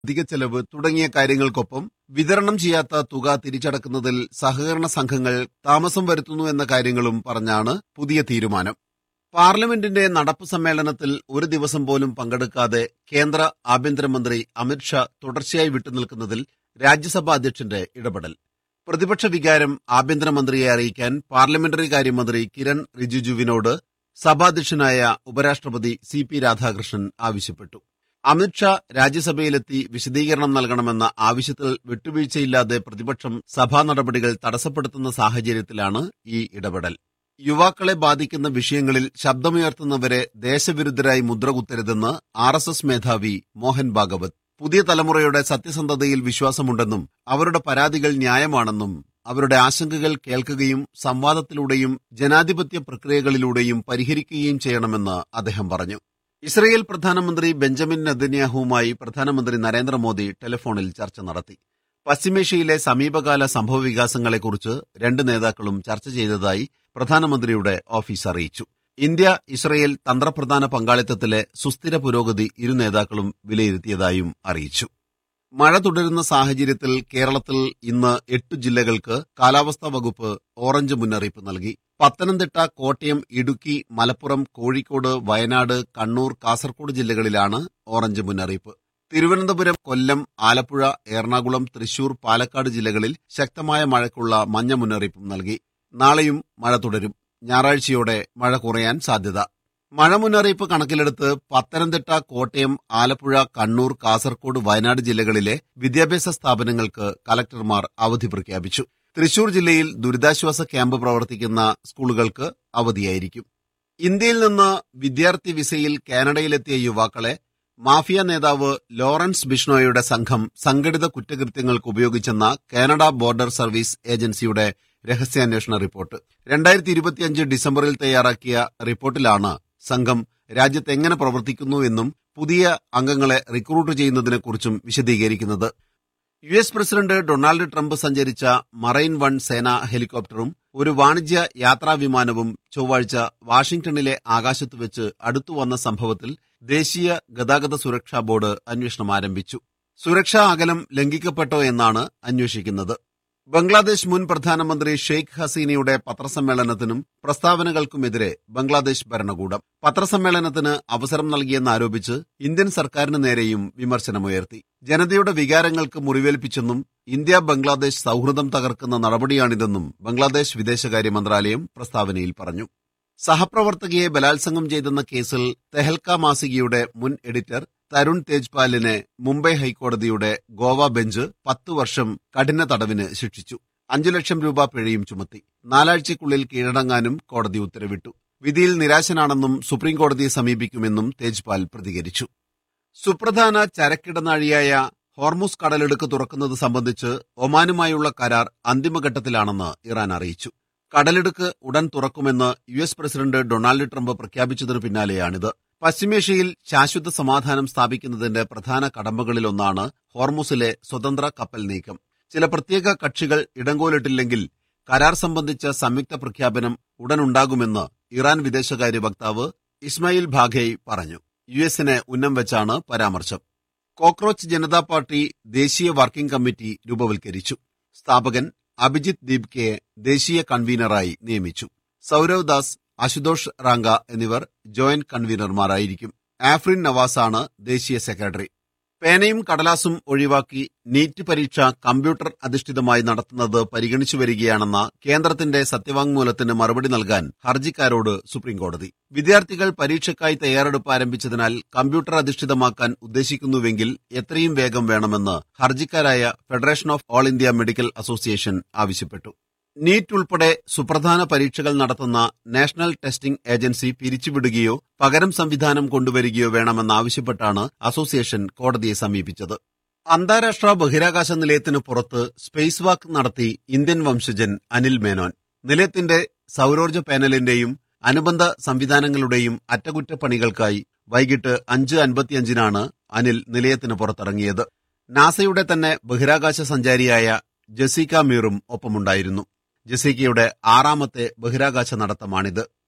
അധിക ചെലവ് തുടങ്ങിയ കാര്യങ്ങൾക്കൊപ്പം വിതരണം ചെയ്യാത്ത തുക തിരിച്ചടക്കുന്നതിൽ സഹകരണ സംഘങ്ങൾ താമസം വരുത്തുന്നു എന്ന കാര്യങ്ങളും പറഞ്ഞാണ് പുതിയ തീരുമാനം പാർലമെന്റിന്റെ നടപ്പ് സമ്മേളനത്തിൽ ഒരു ദിവസം പോലും പങ്കെടുക്കാതെ കേന്ദ്ര ആഭ്യന്തരമന്ത്രി അമിത്ഷാ തുടർച്ചയായി വിട്ടുനിൽക്കുന്നതിൽ രാജ്യസഭാ അധ്യക്ഷന്റെ ഇടപെടൽ പ്രതിപക്ഷ വികാരം ആഭ്യന്തരമന്ത്രിയെ അറിയിക്കാൻ പാർലമെന്ററി കാര്യമന്ത്രി കിരൺ റിജിജുവിനോട് സഭാധ്യക്ഷനായ ഉപരാഷ്ട്രപതി സി പി രാധാകൃഷ്ണൻ ആവശ്യപ്പെട്ടു അമിത്ഷാ രാജ്യസഭയിലെത്തി വിശദീകരണം നൽകണമെന്ന ആവശ്യത്തിൽ വിട്ടുവീഴ്ചയില്ലാതെ പ്രതിപക്ഷം സഭാ നടപടികൾ തടസ്സപ്പെടുത്തുന്ന സാഹചര്യത്തിലാണ് ഈ ഇടപെടൽ യുവാക്കളെ ബാധിക്കുന്ന വിഷയങ്ങളിൽ ശബ്ദമുയർത്തുന്നവരെ ദേശവിരുദ്ധരായി മുദ്രകുത്തരുതെന്ന് ആർ എസ് എസ് മേധാവി മോഹൻ ഭാഗവത് പുതിയ തലമുറയുടെ സത്യസന്ധതയിൽ വിശ്വാസമുണ്ടെന്നും അവരുടെ പരാതികൾ ന്യായമാണെന്നും അവരുടെ ആശങ്കകൾ കേൾക്കുകയും സംവാദത്തിലൂടെയും ജനാധിപത്യ പ്രക്രിയകളിലൂടെയും പരിഹരിക്കുകയും ചെയ്യണമെന്ന് അദ്ദേഹം പറഞ്ഞു ഇസ്രയേൽ പ്രധാനമന്ത്രി ബെഞ്ചമിൻ നെതന്യാഹുവുമായി പ്രധാനമന്ത്രി നരേന്ദ്രമോദി ടെലിഫോണിൽ ചർച്ച നടത്തി പശ്ചിമേഷ്യയിലെ സമീപകാല സംഭവവികാസങ്ങളെക്കുറിച്ച് രണ്ട് നേതാക്കളും ചർച്ച ചെയ്തതായി പ്രധാനമന്ത്രിയുടെ ഓഫീസ് അറിയിച്ചു ഇന്ത്യ ഇസ്രയേൽ തന്ത്രപ്രധാന പങ്കാളിത്തത്തിലെ സുസ്ഥിര പുരോഗതി ഇരു നേതാക്കളും വിലയിരുത്തിയതായും അറിയിച്ചു മഴ തുടരുന്ന സാഹചര്യത്തിൽ കേരളത്തിൽ ഇന്ന് എട്ട് ജില്ലകൾക്ക് കാലാവസ്ഥാ വകുപ്പ് ഓറഞ്ച് മുന്നറിയിപ്പ് നൽകി പത്തനംതിട്ട കോട്ടയം ഇടുക്കി മലപ്പുറം കോഴിക്കോട് വയനാട് കണ്ണൂർ കാസർഗോഡ് ജില്ലകളിലാണ് ഓറഞ്ച് മുന്നറിയിപ്പ് തിരുവനന്തപുരം കൊല്ലം ആലപ്പുഴ എറണാകുളം തൃശൂർ പാലക്കാട് ജില്ലകളിൽ ശക്തമായ മഴയ്ക്കുള്ള മഞ്ഞ മുന്നറിയിപ്പും നൽകി നാളെയും മഴ തുടരും ഞായറാഴ്ചയോടെ മഴ കുറയാൻ സാധ്യത മഴ മുന്നറിയിപ്പ് കണക്കിലെടുത്ത് പത്തനംതിട്ട കോട്ടയം ആലപ്പുഴ കണ്ണൂർ കാസർഗോഡ് വയനാട് ജില്ലകളിലെ വിദ്യാഭ്യാസ സ്ഥാപനങ്ങൾക്ക് കലക്ടർമാർ അവധി പ്രഖ്യാപിച്ചു തൃശൂർ ജില്ലയിൽ ദുരിതാശ്വാസ ക്യാമ്പ് പ്രവർത്തിക്കുന്ന സ്കൂളുകൾക്ക് അവധിയായിരിക്കും ഇന്ത്യയിൽ നിന്ന് വിദ്യാർത്ഥി വിസയിൽ കാനഡയിലെത്തിയ യുവാക്കളെ മാഫിയ നേതാവ് ലോറൻസ് ബിഷ്ണോയുടെ സംഘം സംഘടിത കുറ്റകൃത്യങ്ങൾക്ക് ഉപയോഗിച്ചെന്ന കാനഡ ബോർഡർ സർവീസ് ഏജൻസിയുടെ രഹസ്യാന്വേഷണ റിപ്പോർട്ട് രണ്ടായിരത്തി ഇരുപത്തിയഞ്ച് ഡിസംബറിൽ തയ്യാറാക്കിയ റിപ്പോർട്ടിലാണ് സംഘം രാജ്യത്ത് എങ്ങനെ പ്രവർത്തിക്കുന്നു എന്നും പുതിയ അംഗങ്ങളെ റിക്രൂട്ട് ചെയ്യുന്നതിനെക്കുറിച്ചും വിശദീകരിക്കുന്നത് U S president Donald Trump സഞ്ചരിച്ച മറൈൻ വൺ സേനാ ഹെലികോപ്റ്ററും ഒരു വാണിജ്യ യാത്രാ വിമാനവും ചൊവ്വാഴ്ച വാഷിംഗ്ടണിലെ ആകാശത്ത് വെച്ച് അടുത്തു വന്ന സംഭവത്തിൽ ദേശീയ ഗതാഗത സുരക്ഷാ ബോർഡ് അന്വേഷണം ആരംഭിച്ചു സുരക്ഷാ അകലം ലംഘിക്കപ്പെട്ടോ എന്നാണ് അന്വേഷിക്കുന്നത് ബംഗ്ലാദേശ് മുൻ പ്രധാനമന്ത്രി ഷെയ്ഖ് ഹസീനയുടെ പത്രസമ്മേളനത്തിനും പ്രസ്താവനകൾക്കുമെതിരെ ബംഗ്ലാദേശ് ഭരണകൂടം പത്രസമ്മേളനത്തിന് അവസരം നൽകിയെന്നാരോപിച്ച് ഇന്ത്യൻ സർക്കാരിന് നേരെയും വിമർശനമുയർത്തി ജനതയുടെ വികാരങ്ങൾക്ക് മുറിവേൽപ്പിച്ചെന്നും ഇന്ത്യ ബംഗ്ലാദേശ് സൌഹൃദം തകർക്കുന്ന നടപടിയാണിതെന്നും ബംഗ്ലാദേശ് വിദേശകാര്യ മന്ത്രാലയം പ്രസ്താവനയിൽ പറഞ്ഞു സഹപ്രവർത്തകയെ ബലാത്സംഗം ചെയ്തെന്ന കേസിൽ തെഹൽക്ക മാസികയുടെ മുൻ എഡിറ്റർ തരുൺ തേജ്പാലിനെ മുംബൈ ഹൈക്കോടതിയുടെ ഗോവ ബെഞ്ച് പത്തു വർഷം കഠിന തടവിന് ശിക്ഷിച്ചു അഞ്ചു ലക്ഷം രൂപ പിഴയും ചുമത്തി നാലാഴ്ചയ്ക്കുള്ളിൽ കീഴടങ്ങാനും കോടതി ഉത്തരവിട്ടു വിധിയിൽ നിരാശനാണെന്നും സുപ്രീംകോടതിയെ സമീപിക്കുമെന്നും തേജ്പാൽ പ്രതികരിച്ചു സുപ്രധാന ചരക്കിടനാഴിയായ ഹോർമുസ് കടലെടുക്ക് തുറക്കുന്നത് സംബന്ധിച്ച് ഒമാനുമായുള്ള കരാർ അന്തിമഘട്ടത്തിലാണെന്ന് ഇറാൻ അറിയിച്ചു കടലെടുക്ക് ഉടൻ തുറക്കുമെന്ന് U S president Donald Trump പ്രഖ്യാപിച്ചതിനു പിന്നാലെയാണിത് പശ്ചിമേഷ്യയിൽ ശാശ്വത സമാധാനം സ്ഥാപിക്കുന്നതിന്റെ പ്രധാന കടമ്പകളിലൊന്നാണ് ഹോർമുസിലെ സ്വതന്ത്ര കപ്പൽ നീക്കം ചില പ്രത്യേക കക്ഷികൾ ഇടങ്കോലിട്ടില്ലെങ്കിൽ കരാർ സംബന്ധിച്ച സംയുക്ത പ്രഖ്യാപനം ഉടനുണ്ടാകുമെന്ന് ഇറാൻ വിദേശകാര്യ വക്താവ് ഇസ്മായിൽ ഭാഗേയ് പറഞ്ഞു യു എസിനെ ഉന്നം വെച്ചാണ് പരാമർശം കോക്രോച്ച് ജനതാ പാർട്ടി ദേശീയ വർക്കിംഗ് കമ്മിറ്റി രൂപവൽക്കരിച്ചു സ്ഥാപകൻ അഭിജിത് ദീപ്കയെ ദേശീയ കൺവീനറായി നിയമിച്ചു സൌരവ് ദാസ് അശുതോഷ് റാങ്ക എന്നിവർ ജോയിന്റ് കൺവീനർമാരായിരിക്കും ആഫ്രിൻ നവാസാണ് ദേശീയ സെക്രട്ടറി പേനയും കടലാസും ഒഴിവാക്കി നീറ്റ് പരീക്ഷ കമ്പ്യൂട്ടർ അധിഷ്ഠിതമായി നടത്തുന്നത് പരിഗണിച്ചു വരികയാണെന്ന കേന്ദ്രത്തിന്റെ സത്യവാങ്മൂലത്തിന് മറുപടി നൽകാൻ ഹർജിക്കാരോട് സുപ്രീംകോടതി വിദ്യാർത്ഥികൾ പരീക്ഷയ്ക്കായി തയ്യാറെടുപ്പ് ആരംഭിച്ചതിനാൽ കമ്പ്യൂട്ടർ അധിഷ്ഠിതമാക്കാൻ ഉദ്ദേശിക്കുന്നുവെങ്കിൽ എത്രയും വേഗം വേണമെന്ന് ഹർജിക്കാരായ federation of all India medical association ആവശ്യപ്പെട്ടു നീറ്റ് ഉൾപ്പെടെ സുപ്രധാന പരീക്ഷകൾ നടത്തുന്ന നാഷണൽ ടെസ്റ്റിംഗ് ഏജൻസി പിരിച്ചുവിടുകയോ പകരം സംവിധാനം കൊണ്ടുവരികയോ വേണമെന്നാവശ്യപ്പെട്ടാണ് അസോസിയേഷൻ കോടതിയെ സമീപിച്ചത് അന്താരാഷ്ട്ര ബഹിരാകാശ നിലയത്തിന് പുറത്ത് സ്പേസ് വാക്ക് നടത്തി ഇന്ത്യൻ വംശജൻ അനിൽ മേനോൻ നിലയത്തിന്റെ സൌരോർജ്ജ പാനലിന്റെയും അനുബന്ധ സംവിധാനങ്ങളുടെയും അറ്റകുറ്റപ്പണികൾക്കായി വൈകിട്ട് അഞ്ച് അൻപത്തിയഞ്ചിനാണ് അനിൽ നിലയത്തിന് പുറത്തിറങ്ങിയത് നാസയുടെ തന്നെ ബഹിരാകാശ സഞ്ചാരിയായ ജസീക്ക മീറും ഒപ്പമുണ്ടായിരുന്നു ജസീക്കയുടെ ആറാമത്തെ ബഹിരാകാശ നടത്തമാണിത്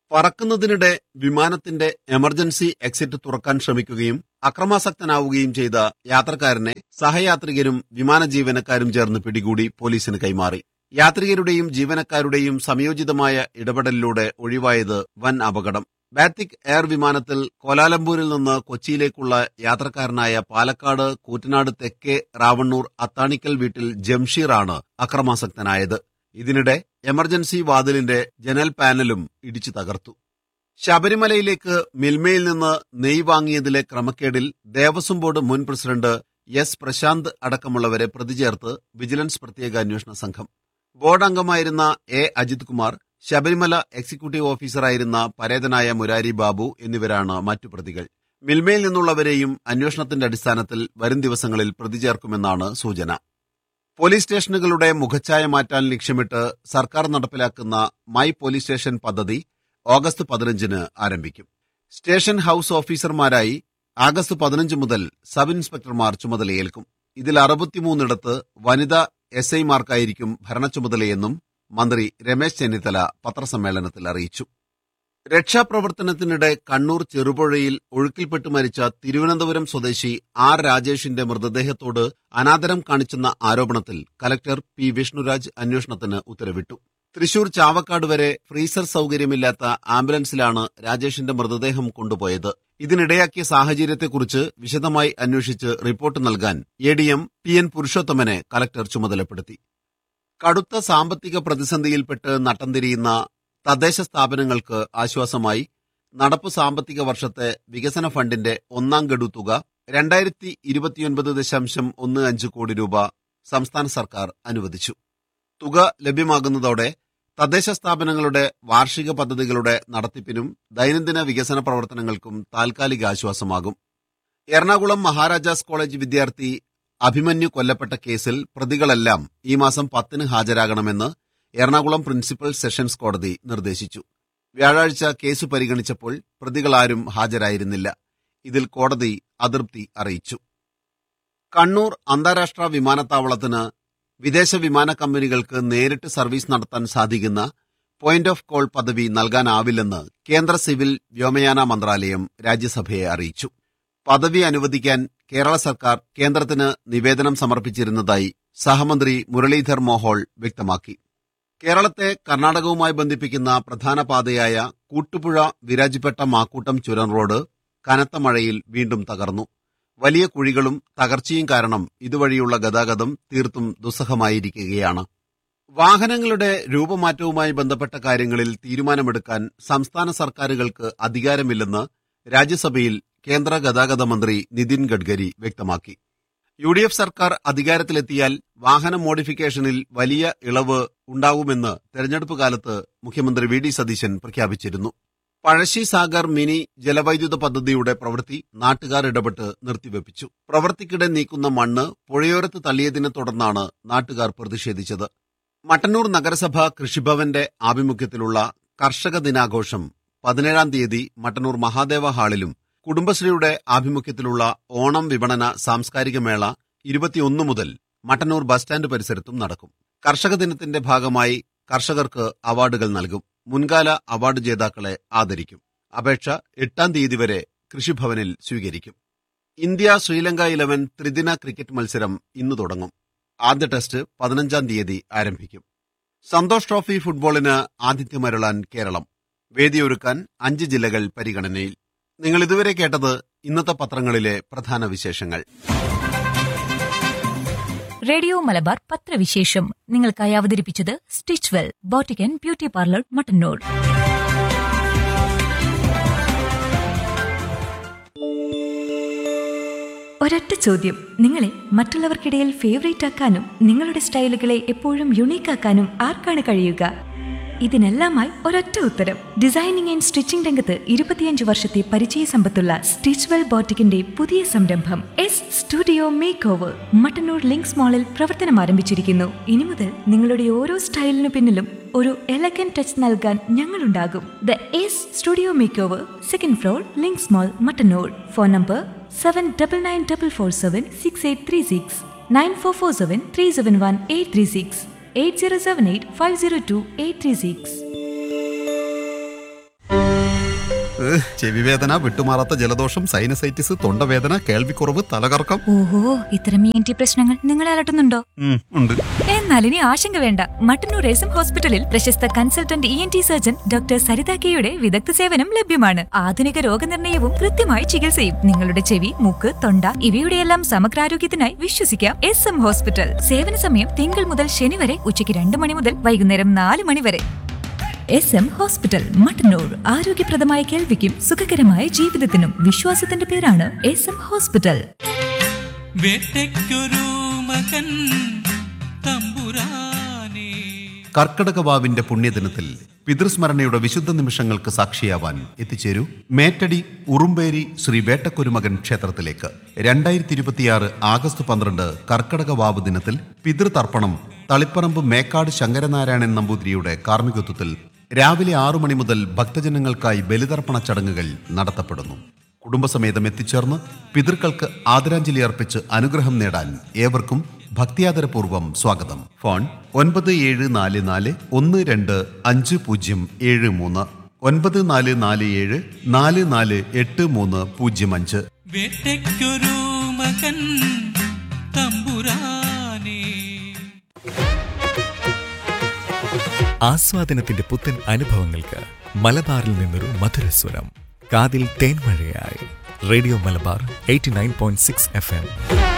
പറക്കുന്നതിനിടെ വിമാനത്തിന്റെ എമർജൻസി എക്സിറ്റ് തുറക്കാൻ ശ്രമിക്കുകയും അക്രമാസക്തനാവുകയും ചെയ്ത യാത്രക്കാരനെ സഹയാത്രികരും വിമാന ജീവനക്കാരും ചേർന്ന് പിടികൂടി പോലീസിന് കൈമാറി യാത്രികരുടെയും ജീവനക്കാരുടെയും സംയോജിതമായ ഇടപെടലിലൂടെ ഒഴിവായത് വൻ അപകടം ബാത്തിക് എയർ വിമാനത്തിൽ കോലാലംപൂരിൽ നിന്ന് കൊച്ചിയിലേക്കുള്ള യാത്രക്കാരനായ പാലക്കാട് കൂറ്റനാട് തെക്കേ റാവണ്ണൂർ അത്താണിക്കൽ വീട്ടിൽ ജംഷീറാണ് അക്രമാസക്തനായത് ഇതിനിടെ എമർജൻസി വാതിലിന്റെ ജനൽ പാനലും ഇടിച്ചു തകർത്തു ശബരിമലയിലേക്ക് മിൽമയിൽ നിന്ന് നെയ് വാങ്ങിയതിലെ ക്രമക്കേടിൽ ദേവസ്വം ബോർഡ് മുൻ പ്രസിഡന്റ് എസ് പ്രശാന്ത് അടക്കമുള്ളവരെ പ്രതിചേർത്ത് വിജിലൻസ് പ്രത്യേക അന്വേഷണ സംഘം ബോർഡ് അംഗമായിരുന്ന എ അജിത് കുമാർ ശബരിമല എക്സിക്യൂട്ടീവ് ഓഫീസറായിരുന്ന പരേതനായ മുരാരി ബാബു എന്നിവരാണ് മറ്റു പ്രതികൾ മിൽമയിൽ നിന്നുള്ളവരെയും അന്വേഷണത്തിന്റെ അടിസ്ഥാനത്തിൽ വരും ദിവസങ്ങളിൽ പ്രതി ചേർക്കുമെന്നാണ് സൂചന പോലീസ് സ്റ്റേഷനുകളുടെ മുഖച്ഛായ മാറ്റാൻ ലക്ഷ്യമിട്ട് സർക്കാർ നടപ്പിലാക്കുന്ന മൈ പോലീസ് സ്റ്റേഷൻ പദ്ധതി ഓഗസ്റ്റ് പതിനഞ്ചിന് ആരംഭിക്കും സ്റ്റേഷൻ ഹൌസ് ഓഫീസർമാരായി ആഗസ്റ്റ് പതിനഞ്ച് മുതൽ സബ് ഇൻസ്പെക്ടർമാർ ചുമതലയേൽക്കും ഇതിൽ അറുപത്തിമൂന്നിടത്ത് വനിതാ എസ് ഐമാർക്കായിരിക്കും ഭരണച്ചുമതലയെന്നും മന്ത്രി രമേശ് ചെന്നിത്തല പത്രസമ്മേളനത്തിൽ അറിയിച്ചു രക്ഷാപ്രവർത്തനത്തിനിടെ കണ്ണൂർ ചെറുപുഴയിൽ ഒഴുക്കിൽപ്പെട്ട് മരിച്ച തിരുവനന്തപുരം സ്വദേശി ആർ രാജേഷിന്റെ മൃതദേഹത്തോട് അനാദരം കാണിച്ചെന്ന ആരോപണത്തിൽ കലക്ടർ പി വിഷ്ണുരാജ് അന്വേഷണത്തിന് ഉത്തരവിട്ടു തൃശൂർ ചാവക്കാട് വരെ ഫ്രീസർ സൌകര്യമില്ലാത്ത ആംബുലൻസിലാണ് രാജേഷിന്റെ മൃതദേഹം കൊണ്ടുപോയത് ഇതിനിടയാക്കിയ സാഹചര്യത്തെക്കുറിച്ച് വിശദമായി അന്വേഷിച്ച് റിപ്പോർട്ട് നൽകാൻ A D M P N പുരുഷോത്തമനെ കലക്ടർ ചുമതലപ്പെടുത്തി കടുത്ത സാമ്പത്തിക പ്രതിസന്ധിയിൽപ്പെട്ട് നട്ടം തിരിയുന്ന തദ്ദേശ സ്ഥാപനങ്ങൾക്ക് ആശ്വാസമായി നടപ്പു സാമ്പത്തിക വർഷത്തെ വികസന ഫണ്ടിന്റെ ഒന്നാം ഗഡു തുക രണ്ടായിരത്തി ഇരുപത്തിയൊൻപത് ദശാംശം ഒന്ന് അഞ്ച് കോടി രൂപ സംസ്ഥാന സർക്കാർ അനുവദിച്ചു തുക ലഭ്യമാകുന്നതോടെ തദ്ദേശ സ്ഥാപനങ്ങളുടെ വാർഷിക പദ്ധതികളുടെ നടത്തിപ്പിനും ദൈനംദിന വികസന പ്രവർത്തനങ്ങൾക്കും താൽക്കാലിക ആശ്വാസമാകും എറണാകുളം മഹാരാജാസ് കോളേജ് വിദ്യാർത്ഥി അഭിമന്യു കൊല്ലപ്പെട്ട കേസിൽ പ്രതികളെല്ലാം ഈ മാസം പത്തിന് ഹാജരാകണമെന്ന് എറണാകുളം പ്രിൻസിപ്പൽ സെഷൻസ് കോടതി നിർദ്ദേശിച്ചു വ്യാഴാഴ്ച കേസ് പരിഗണിച്ചപ്പോൾ പ്രതികളാരും ഹാജരായിരുന്നില്ല ഇതിൽ കോടതി അതൃപ്തി അറിയിച്ചു കണ്ണൂർ അന്താരാഷ്ട്ര വിമാനത്താവളത്തിന് വിദേശ വിമാന കമ്പനികൾക്ക് നേരിട്ട് സർവീസ് നടത്താൻ സാധിക്കുന്ന പോയിന്റ് ഓഫ് കോൾ പദവി നൽകാനാവില്ലെന്ന് കേന്ദ്ര സിവിൽ വ്യോമയാന മന്ത്രാലയം രാജ്യസഭയെ അറിയിച്ചു പദവി അനുവദിക്കാൻ കേരള സർക്കാർ കേന്ദ്രത്തിന് നിവേദനം സമർപ്പിച്ചിരുന്നതായി സഹമന്ത്രി മുരളീധർ മോഹോൾ വ്യക്തമാക്കി കേരളത്തെ കർണാടകവുമായി ബന്ധിപ്പിക്കുന്ന പ്രധാന പാതയായ കൂട്ടുപുഴ വിരാജിപ്പെട്ട മാക്കൂട്ടം ചുരം റോഡ് കനത്ത മഴയിൽ വീണ്ടും തകർന്നു വലിയ കുഴികളും തകർച്ചയും കാരണം ഇതുവഴിയുള്ള ഗതാഗതം തീർത്തും ദുസ്സഹമായിരിക്കുകയാണ് വാഹനങ്ങളുടെ രൂപമാറ്റവുമായി ബന്ധപ്പെട്ട കാര്യങ്ങളിൽ തീരുമാനമെടുക്കാൻ സംസ്ഥാന സർക്കാരുകൾക്ക് അധികാരമില്ലെന്ന് രാജ്യസഭയിൽ കേന്ദ്ര ഗതാഗത മന്ത്രി നിതിൻ ഗഡ്കരി വ്യക്തമാക്കി യു ഡി എഫ് സർക്കാർ അധികാരത്തിലെത്തിയാൽ വാഹന മോഡിഫിക്കേഷനിൽ വലിയ ഇളവ് ഉണ്ടാവുമെന്ന് തെരഞ്ഞെടുപ്പ് കാലത്ത് മുഖ്യമന്ത്രി വി ഡി സതീശൻ പ്രഖ്യാപിച്ചിരുന്നു പഴശ്ശി സാഗർ മിനി ജലവൈദ്യുത പദ്ധതിയുടെ പ്രവൃത്തി നാട്ടുകാർ ഇടപെട്ട് നിർത്തിവെപ്പിച്ചു പ്രവൃത്തിക്കിടെ നീക്കുന്ന മണ്ണ് പുഴയോരത്ത് തള്ളിയതിനെ തുടർന്നാണ് നാട്ടുകാർ പ്രതിഷേധിച്ചത് മട്ടന്നൂർ നഗരസഭ കൃഷിഭവന്റെ ആഭിമുഖ്യത്തിലുള്ള കർഷക ദിനാഘോഷം പതിനേഴാം തീയതി മട്ടന്നൂർ മഹാദേവ ഹാളിലും കുടുംബശ്രീയുടെ ആഭിമുഖ്യത്തിലുള്ള ഓണം വിപണന സാംസ്കാരിക മേള ഇരുപത്തിയൊന്ന് മുതൽ മട്ടന്നൂർ ബസ് സ്റ്റാൻഡ് പരിസരത്തും നടക്കും കർഷക ദിനത്തിന്റെ ഭാഗമായി കർഷകർക്ക് അവാർഡുകൾ നൽകും മുൻകാല അവാർഡ് ജേതാക്കളെ ആദരിക്കും അപേക്ഷ എട്ടാം തീയതി വരെ കൃഷിഭവനിൽ സ്വീകരിക്കും ഇന്ത്യ ശ്രീലങ്ക ഇലവൻ ത്രിദിന ക്രിക്കറ്റ് മത്സരം ഇന്ന് തുടങ്ങും ആദ്യ ടെസ്റ്റ് പതിനഞ്ചാം തീയതി ആരംഭിക്കും സന്തോഷ് ട്രോഫി ഫുട്ബോളിന് ആതിഥ്യമരുളാൻ കേരളം വേദിയൊരുക്കാൻ അഞ്ച് ജില്ലകൾ പരിഗണനയിൽ നിങ്ങൾ ഇതുവരെ കേട്ടത് ഇന്നത്തെ പത്രങ്ങളിലെ പ്രധാന വിശേഷങ്ങൾ റേഡിയോ മലബാർ പത്രവിശേഷം നിങ്ങൾക്കായി അവതരിപ്പിച്ചത് Stitchwell boutique and beauty parlour Mattannur ഒരൊറ്റ ചോദ്യം നിങ്ങളെ മറ്റുള്ളവർക്കിടയിൽ ഫേവറേറ്റ് ആക്കാനും നിങ്ങളുടെ സ്റ്റൈലുകളെ എപ്പോഴും യുണീക്ക് ആക്കാനും ആർക്കാണ് കഴിയുക ഇതിനെല്ലാമായി ഒരൊറ്റ ഉത്തരം ഡിസൈനിങ് ആൻഡ് സ്റ്റിച്ചിംഗ് രംഗത്ത് ഇരുപത്തിയഞ്ച് വർഷത്തെ പരിചയ സമ്പത്തുള്ള സ്റ്റിച്ച്വെൽ ബോട്ടിക്കിന്റെ പുതിയ സംരംഭം S studio makeover Mattannur Links മാളിൽ പ്രവർത്തനം ആരംഭിച്ചിരിക്കുന്നു ഇനി മുതൽ നിങ്ങളുടെ ഓരോ സ്റ്റൈലിനു പിന്നിലും ഒരു എലഗൻ ടച്ച് നൽകാൻ ഞങ്ങളുണ്ടാകും the S studio makeover second floor Links mall Mattannur phone number seven double nine double four seven six eight three six nine four four seven three seven one eight three six eight zero seven eight five zero two eight three six ഏഹ്, ചെവിവേദന വിട്ടുമാറാത്ത ജലദോഷം sinusitis തൊണ്ടവേദന കേൾവിക്കുറവ് തലകറക്കം ഓഹോ ഇത്തരം E N T പ്രശ്നങ്ങൾ നിങ്ങളെ അലട്ടുന്നുണ്ടോ ഉം, ഉണ്ട് എന്നാൽ ഇനി ആശങ്ക വേണ്ട മട്ടന്നൂർ എസ് എം ഹോസ്പിറ്റലിൽ പ്രശസ്ത consultant E N T surgeon doctor Saritha കെയുടെ വിദഗ്ധ സേവനം ലഭ്യമാണ് ആധുനിക രോഗനിർണയവും കൃത്യമായ ചികിത്സയും നിങ്ങളുടെ ചെവി മൂക്ക് തൊണ്ട ഇവയുടെയെല്ലാം സമഗ്രാരോഗ്യത്തിനായി വിശ്വസിക്കാം എസ് എം ഹോസ്പിറ്റൽ സേവന സമയം തിങ്കൾ മുതൽ ശനി വരെ ഉച്ചയ്ക്ക് രണ്ട് മണി മുതൽ വൈകുന്നേരം നാല് മണി വരെ എസ് എം ഹോസ്പിറ്റൽ മട്ടന്നൂർ ആരോഗ്യപ്രദമായ കേൾവിക്കും സുഖകരമായ ജീവിതത്തിനും വിശ്വാസത്തിന്റെ പേരാണ് എസ് എം ഹോസ്പിറ്റൽ വേട്ടയ്ക്കൊരു മകൻ തമ്പുരാനേ കർക്കടകവാവിന്റെ പുണ്യദിനത്തിൽ പിതൃസ്മരണയുടെ വിശുദ്ധ നിമിഷങ്ങൾക്ക് സാക്ഷിയാവാൻ എത്തിച്ചേരൂ മേറ്റടി ഉറുമ്പേരി ശ്രീ വേട്ടക്കുരുമകൻ ക്ഷേത്രത്തിലേക്ക് രണ്ടായിരത്തി ഇരുപത്തിയാറ് ആഗസ്റ്റ് പന്ത്രണ്ട് കർക്കടകവാവ് ദിനത്തിൽ പിതൃതർപ്പണം തളിപ്പറമ്പ് മേക്കാട് ശങ്കരനാരായണൻ നമ്പൂതിരിയുടെ കാർമ്മികത്വത്തിൽ രാവിലെ ആറു മണി മുതൽ ഭക്തജനങ്ങൾക്കായി ബലിതർപ്പണ ചടങ്ങുകൾ നടത്തപ്പെടുന്നു കുടുംബസമേതം എത്തിച്ചേർന്ന് പിതൃക്കൾക്ക് ആദരാഞ്ജലി അർപ്പിച്ച് അനുഗ്രഹം നേടാൻ ഏവർക്കും ഭക്തിയാദരപൂർവ്വം സ്വാഗതം ഫോൺ ഒൻപത് ഏഴ് നാല് നാല് ഒന്ന് രണ്ട് അഞ്ച് പൂജ്യം ഏഴ് മൂന്ന് ഒൻപത് നാല് നാല് ഏഴ് നാല് നാല് എട്ട് മൂന്ന് പൂജ്യം അഞ്ച് വേട്ടയ്ക്കൊരു മകൻ തമ്പുരാനേ ആസ്വാദനത്തിന്റെ പുത്തൻ അനുഭവങ്ങൾക്ക് മലബാറിൽ നിന്നൊരു മധുരസ്വരം കാതിൽ തേൻമഴയായി radio Malabar eighty nine point six F M